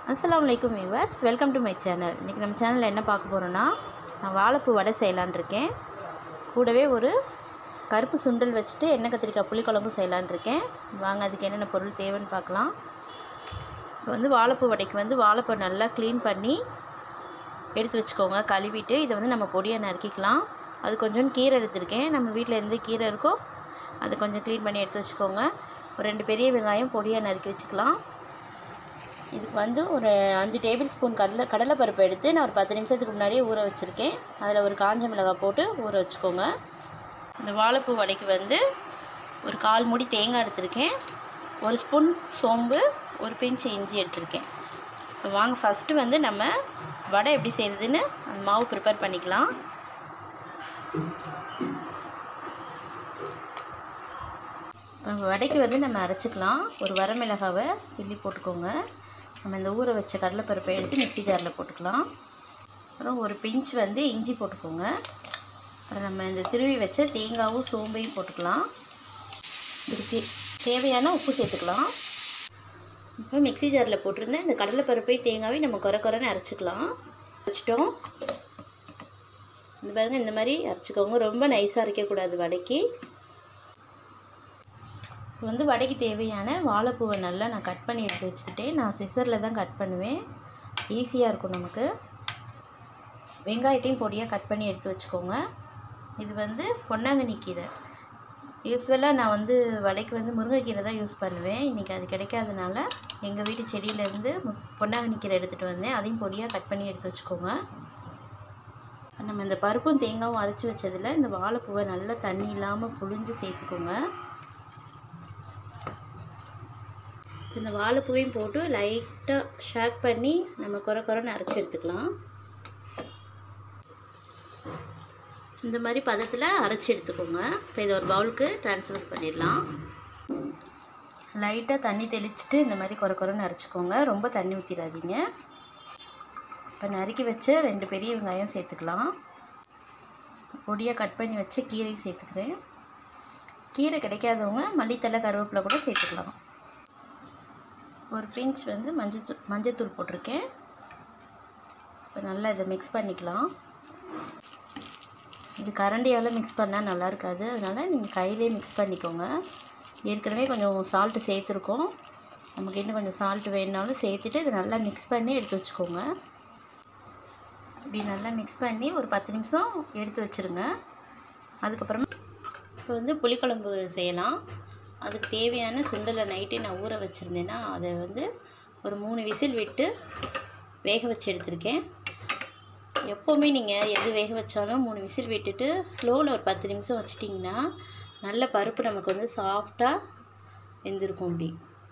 அஸ்ஸலாமு அலைக்கும் viewers welcome to my channel இன்றைக்கி நம்ம சேனலில் என்ன பார்க்க போகிறோன்னா நான் வாழைப்பூ வடை செய்யலான் இருக்கேன் கூடவே ஒரு கருப்பு சுண்டல் வச்சுட்டு எண்ணெய் கத்திரிக்காய் புளிக்குழம்பு செய்யலான் இருக்கேன் வாங்க அதுக்கு என்னென்ன பொருள் தேவைன்னு பார்க்கலாம் இப்போ வந்து வாழைப்பூ வடைக்கு வந்து வாழைப்பூ நல்லா க்ளீன் பண்ணி எடுத்து வச்சுக்கோங்க கழுவிட்டு இதை வந்து நம்ம பொடியாக நறுக்கிக்கலாம் அது கொஞ்சம் கீரை எடுத்திருக்கேன் நம்ம வீட்டில் எந்த கீரை இருக்கோ அதை கொஞ்சம் க்ளீன் பண்ணி எடுத்து வச்சுக்கோங்க ஒரு ரெண்டு பெரிய வெங்காயம் பொடியாக நறுக்கி வச்சுக்கலாம் இதுக்கு வந்து ஒரு அஞ்சு டேபிள் ஸ்பூன் கடலை கடலைப்பருப்பு எடுத்து நான் ஒரு பத்து நிமிஷத்துக்கு முன்னாடியே ஊற வச்சுருக்கேன் அதில் ஒரு காஞ்ச மிளகாய் போட்டு ஊற வச்சுக்கோங்க இந்த வாழைப்பூ வடைக்கு வந்து ஒரு கால் மூடி தேங்காய் எடுத்திருக்கேன் ஒரு ஸ்பூன் சோம்பு ஒரு பிஞ்சு இஞ்சி எடுத்திருக்கேன் இப்போ வாங்க ஃபஸ்ட்டு வந்து நம்ம வடை எப்படி செய்கிறதுன்னு அந்த மாவு ப்ரிப்பேர் பண்ணிக்கலாம் இப்போ வடைக்கு வந்து நம்ம அரைச்சிக்கலாம் ஒரு வரமிளகாவை கிள்ளி போட்டுக்கோங்க நம்ம இந்த ஊற வச்ச கடலைப்பருப்பை எடுத்து மிக்ஸி ஜாரில் போட்டுக்கலாம் அப்புறம் ஒரு பிஞ்ச் வந்து இஞ்சி போட்டுக்கோங்க அப்புறம் நம்ம இந்த திருவி வச்ச தேங்காவும் சோம்பையும் போட்டுக்கலாம் இதுக்கு தேவையான உப்பு சேர்த்துக்கலாம் இப்போ மிக்ஸி ஜாரில் போட்டிருந்தேன் இந்த கடலைப்பருப்பையும் தேங்காவையும் நம்ம குறை குறைன்னு அரைச்சிக்கலாம் வச்சிட்டோம் இந்த பாருங்கள் இந்த மாதிரி அரைச்சிக்கோங்க ரொம்ப நைஸாக அரைக்கக்கூடாது வடைக்கு இப்போ வந்து வடைக்கு தேவையான வாழைப்பூவை நல்லா நான் கட் பண்ணி எடுத்து வச்சுக்கிட்டேன் நான் சிசரில் தான் கட் பண்ணுவேன் ஈஸியாக இருக்கும் நமக்கு வெங்காயத்தையும் பொடியாக கட் பண்ணி எடுத்து வச்சுக்கோங்க இது வந்து பொன்னாங்கண்ணி கீரை யூஸ்வலாக நான் வந்து வடைக்கு வந்து முருங்கைக்கீரை தான் யூஸ் பண்ணுவேன் இன்றைக்கி அது கிடைக்காதனால எங்கள் வீட்டு செடியிலேருந்து பொன்னாங்கண்ணி கீரை எடுத்துகிட்டு வந்தேன் அதையும் பொடியாக கட் பண்ணி எடுத்து வச்சுக்கோங்க நம்ம இந்த பருப்பும் தேங்காயும் அரைச்சி வச்சதில் இந்த வாழைப்பூவை நல்லா தண்ணி இல்லாமல் புழிஞ்சு சேர்த்துக்கோங்க இந்த வாழைப்பூவையும் போட்டு லைட்டாக ஷேக் பண்ணி நம்ம குறை குறைன்னு அரைச்சி எடுத்துக்கலாம் இந்த மாதிரி பதத்தில் அரைச்சி எடுத்துக்கோங்க இப்போ இதை ஒரு பவுலுக்கு ட்ரான்ஸ்ஃபர் பண்ணிடலாம் லைட்டாக தண்ணி தெளிச்சுட்டு இந்த மாதிரி குறை குறைன்னு அரைச்சிக்கோங்க ரொம்ப தண்ணி ஊற்றிடாதீங்க இப்போ நறுக்கி வச்ச ரெண்டு பெரிய வெங்காயம் சேர்த்துக்கலாம் பொடியாக கட் பண்ணி வச்சு கீரையும் சேர்த்துக்கிறேன் கீரை கிடைக்காதவங்க மல்லித்தலை கருவேப்பிலை கூட சேர்த்துக்கலாம் ஒரு பிஞ்ச் வந்து மஞ்சத்தூள் மஞ்சத்தூள் போட்டிருக்கேன் இப்போ நல்லா இதை மிக்ஸ் பண்ணிக்கலாம் இது கரண்டியால் மிக்ஸ் பண்ணால் நல்லா இருக்காது அதனால் நீங்கள் கையிலே மிக்ஸ் பண்ணிக்கோங்க ஏற்கனவே கொஞ்சம் சால்ட்டு சேர்த்துருக்கோம் நமக்கு இன்னும் கொஞ்சம் சால்ட்டு வேணுனாலும் சேர்த்துட்டு இதை நல்லா மிக்ஸ் பண்ணி எடுத்து வச்சுக்கோங்க இப்படி நல்லா மிக்ஸ் பண்ணி ஒரு பத்து நிமிஷம் எடுத்து வச்சுருங்க அதுக்கப்புறமா இப்போ வந்து புளிக்குழம்பு செய்யலாம் அதுக்கு தேவையான சுண்டலை நைட்டே நான் ஊற வச்சுருந்தேன்னா அதை வந்து ஒரு மூணு விசில் விட்டு வேக வச்சு எடுத்திருக்கேன் எப்போவுமே நீங்கள் எது வேக வச்சாலும் மூணு விசில் விட்டுட்டு ஸ்லோவில் ஒரு பத்து நிமிஷம் வச்சிட்டிங்கன்னா நல்ல பருப்பு நமக்கு வந்து சாஃப்டாக வெந்திருக்கும் அப்படி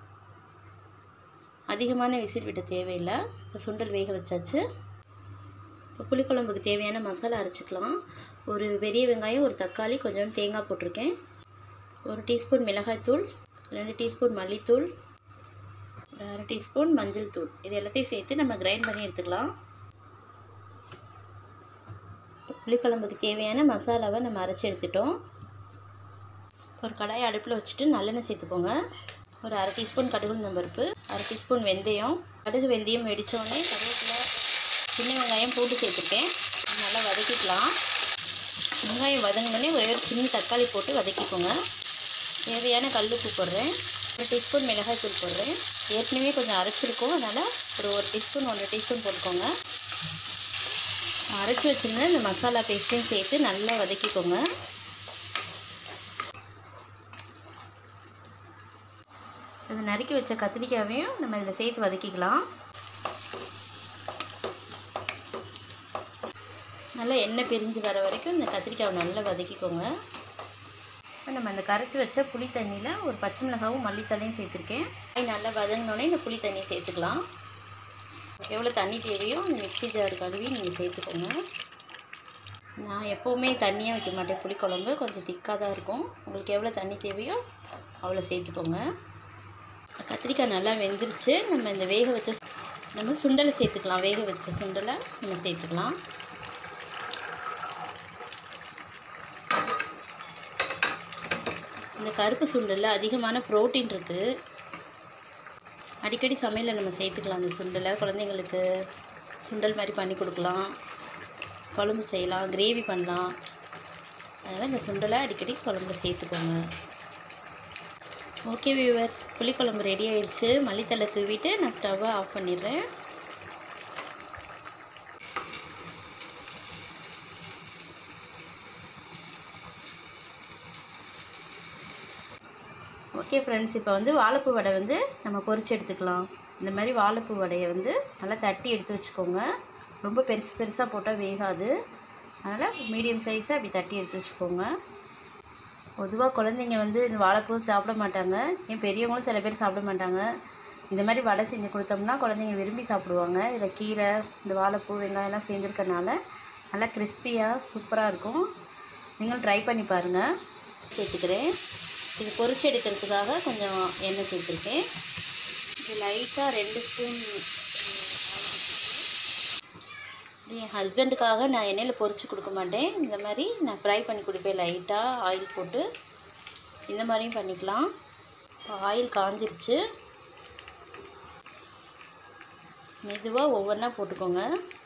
அதிகமான விசில் விட்ட தேவையில்லை இப்போ சுண்டல் வேக வச்சாச்சு இப்போ புளிக்குழம்புக்கு தேவையான மசாலா அரைச்சிக்கலாம் ஒரு பெரிய வெங்காயம் ஒரு தக்காளி கொஞ்சம் தேங்காய் போட்டிருக்கேன் ஒரு டீஸ்பூன் மிளகாய்த்தூள் ரெண்டு டீஸ்பூன் மல்லித்தூள் ஒரு அரை டீஸ்பூன் மஞ்சள் தூள் இது எல்லாத்தையும் சேர்த்து நம்ம கிரைண்ட் பண்ணி எடுத்துக்கலாம் புளிக்குழம்புக்கு தேவையான மசாலாவை நம்ம அரைச்சி எடுத்துட்டோம் ஒரு கடாயை அடுப்பில் வச்சுட்டு நல்லெண்ணெய் சேர்த்துக்கோங்க ஒரு அரை டீஸ்பூன் கடுகு பருப்பு அரை டீஸ்பூன் வெந்தயம் கடுகு வெந்தயம் வெடித்தோடனே கருவேப்பிலை சின்ன வெங்காயம் போட்டு சேர்த்துருக்கேன் நல்லா வதக்கிக்கலாம் வெங்காயம் வதங்கினோடனே ஒரே ஒரு சின்ன தக்காளி போட்டு வதக்கிக்கோங்க தேவையான கல் உப்பு போடுறேன் ஒரு டீஸ்பூன் மிளகாய் தூள் போடுறேன் ஏற்கனவே கொஞ்சம் அரைச்சிருக்கோம் அதனால் ஒரு ஒரு டீஸ்பூன் ஒன்றரை டீஸ்பூன் போட்டுக்கோங்க அரைச்சி வச்சுருந்த இந்த மசாலா பேஸ்ட்டையும் சேர்த்து நல்லா வதக்கிக்கோங்க இது நறுக்கி வச்ச கத்திரிக்காயையும் நம்ம இதில் சேர்த்து வதக்கிக்கலாம் நல்லா எண்ணெய் பிரிஞ்சு வர வரைக்கும் இந்த கத்திரிக்காவை நல்லா வதக்கிக்கோங்க இப்போ நம்ம அந்த கரைச்சி வச்ச புளி தண்ணியில் ஒரு பச்சை மிளகாவும் மல்லித்தலையும் சேர்த்துருக்கேன் காய் நல்லா வதங்கினோடனே இந்த புளி தண்ணியை சேர்த்துக்கலாம் எவ்வளோ தண்ணி தேவையோ அந்த மிக்ஸி ஜார் கழுவி நீங்கள் சேர்த்துக்கோங்க நான் எப்போவுமே தண்ணியாக வைக்க மாட்டேன் புளிக்குழம்பு கொஞ்சம் திக்காக தான் இருக்கும் உங்களுக்கு எவ்வளோ தண்ணி தேவையோ அவ்வளோ சேர்த்துக்கோங்க கத்திரிக்காய் நல்லா வெந்துருச்சு நம்ம இந்த வேக வச்ச நம்ம சுண்டலை சேர்த்துக்கலாம் வேக வச்ச சுண்டலை நம்ம சேர்த்துக்கலாம் இந்த கருப்பு சுண்டலில் அதிகமான ப்ரோட்டீன் இருக்குது அடிக்கடி சமையலில் நம்ம சேர்த்துக்கலாம் அந்த சுண்டலை குழந்தைங்களுக்கு சுண்டல் மாதிரி பண்ணி கொடுக்கலாம் குழம்பு செய்யலாம் கிரேவி பண்ணலாம் அதனால் இந்த சுண்டலை அடிக்கடி குழம்புல சேர்த்துக்கோங்க ஓகே வியூவர்ஸ் புளிக்குழம்பு ரெடி ஆயிடுச்சு மல்லித்தலை தூவிட்டு நான் ஸ்டவ்வை ஆஃப் பண்ணிடுறேன் ஓகே ஃப்ரெண்ட்ஸ் இப்போ வந்து வாழைப்பூ வடை வந்து நம்ம பொரிச்சு எடுத்துக்கலாம் இந்த மாதிரி வாழைப்பூ வடையை வந்து நல்லா தட்டி எடுத்து வச்சுக்கோங்க ரொம்ப பெருசு பெருசாக போட்டால் வேகாது அதனால் மீடியம் சைஸாக அப்படி தட்டி எடுத்து வச்சுக்கோங்க பொதுவாக குழந்தைங்க வந்து இந்த வாழைப்பூ சாப்பிட மாட்டாங்க ஏன் பெரியவங்களும் சில பேர் சாப்பிட மாட்டாங்க இந்த மாதிரி வடை செஞ்சு கொடுத்தோம்னா குழந்தைங்க விரும்பி சாப்பிடுவாங்க இதில் கீரை இந்த வாழைப்பூ வெங்காயம்லாம் சேர்ந்துருக்கனால நல்லா கிறிஸ்பியாக சூப்பராக இருக்கும் நீங்களும் ட்ரை பண்ணி பாருங்கள் சேர்த்துக்கிறேன் இது பொரிச்சு எடுக்கிறதுக்காக கொஞ்சம் எண்ணெய் சேர்த்துருக்கேன் இது லைட்டாக ரெண்டு ஸ்பூன் என் ஹஸ்பண்டுக்காக நான் எண்ணெயில் பொரிச்சு கொடுக்க மாட்டேன் இந்த மாதிரி நான் ஃப்ரை பண்ணி கொடுப்பேன் லைட்டாக ஆயில் போட்டு இந்த மாதிரியும் பண்ணிக்கலாம் இப்போ ஆயில் காஞ்சிருச்சு மெதுவாக ஒவ்வொன்றா போட்டுக்கோங்க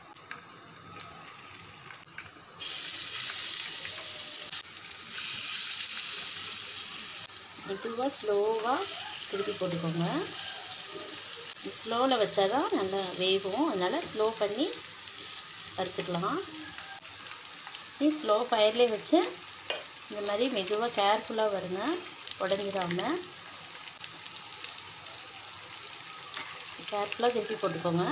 மெதுவாக ஸ்லோவாக திருப்பி போட்டுக்கோங்க ஸ்லோவில் வச்சா தான் நல்லா வேகும் அதனால் ஸ்லோ பண்ணி வறுத்துக்கலாம் நீ ஸ்லோ ஃபயர்லேயே வச்சு இந்த மாதிரி மெதுவாக கேர்ஃபுல்லாக வருங்க உடஞ்சிடாமல் கேர்ஃபுல்லாக திருப்பி போட்டுக்கோங்க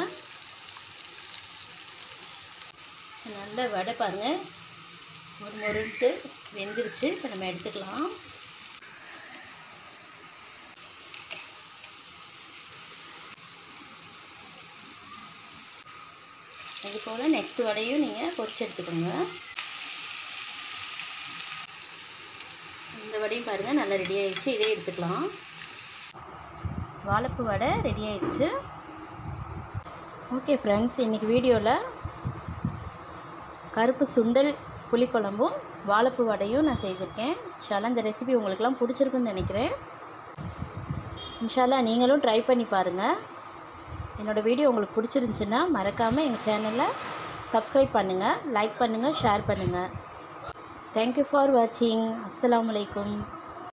நல்ல வடை பாருங்கள் ஒரு முருன்ட்டு வெந்துருச்சு இப்போ நம்ம எடுத்துக்கலாம் இது போல் நெக்ஸ்ட் வடையும் நீங்கள் பொரிச்சு எடுத்துக்கோங்க இந்த வடையும் பாருங்கள் நல்லா ரெடி ஆயிடுச்சு இதே எடுத்துக்கலாம் வாழைப்பூ வடை ரெடி ஆயிடுச்சு ஓகே ஃப்ரெண்ட்ஸ் இன்றைக்கி வீடியோவில் கருப்பு சுண்டல் புளிக்குழம்பும் வாழைப்பூ வடையும் நான் செய்திருக்கேன் இன்ஷால்லா இந்த ரெசிபி உங்களுக்கெல்லாம் பிடிச்சிருக்குன்னு நினைக்கிறேன் இன்ஷால்லா நீங்களும் ட்ரை பண்ணி பாருங்கள் என்னோடய வீடியோ உங்களுக்கு பிடிச்சிருந்துச்சின்னா மறக்காமல் எங்கள் சேனலை சப்ஸ்கிரைப் பண்ணுங்கள் லைக் பண்ணுங்கள் ஷேர் பண்ணுங்கள் தேங்க்யூ ஃபார் வாட்சிங் அஸ்ஸலாமு அலைக்கும்